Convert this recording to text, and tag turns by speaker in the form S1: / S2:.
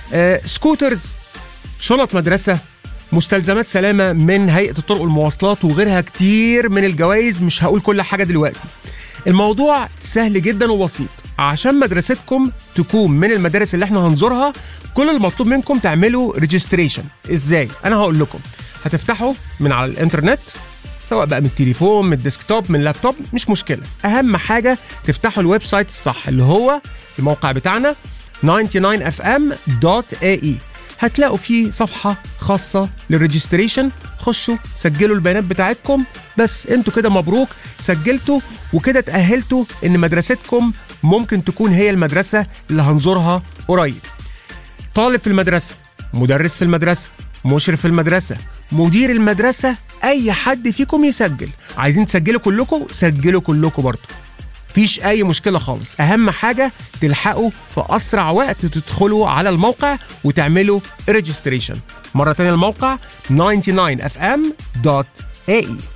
S1: آه سكوترز شنط مدرسه مستلزمات سلامه من هيئه الطرق والمواصلات وغيرها كتير من الجوائز مش هقول كل حاجه دلوقتي الموضوع سهل جدا وبسيط عشان مدرستكم تكون من المدارس اللي احنا هنزورها كل المطلوب منكم تعملوا ريجستريشن ازاي انا هقول لكم هتفتحوا من على الانترنت سواء بقى من التليفون من الديسكتوب من اللابتوب مش مشكله اهم حاجه تفتحوا الويب سايت الصح اللي هو الموقع بتاعنا 99fm.ae هتلاقوا فيه صفحه خاصه للريجستريشن خشوا سجلوا البيانات بتاعتكم بس انتوا كده مبروك سجلتوا وكده تأهلتوا ان مدرستكم ممكن تكون هي المدرسه اللي هنزورها قريب طالب في المدرسه مدرس في المدرسه مشرف في المدرسه مدير المدرسه اي حد فيكم يسجل عايزين تسجلوا كلكم سجلوا كلكم برضه مفيش اي مشكله خالص اهم حاجه تلحقوا في اسرع وقت تدخلوا على الموقع وتعملوا ريجستريشن مره تانية الموقع 99fm.ae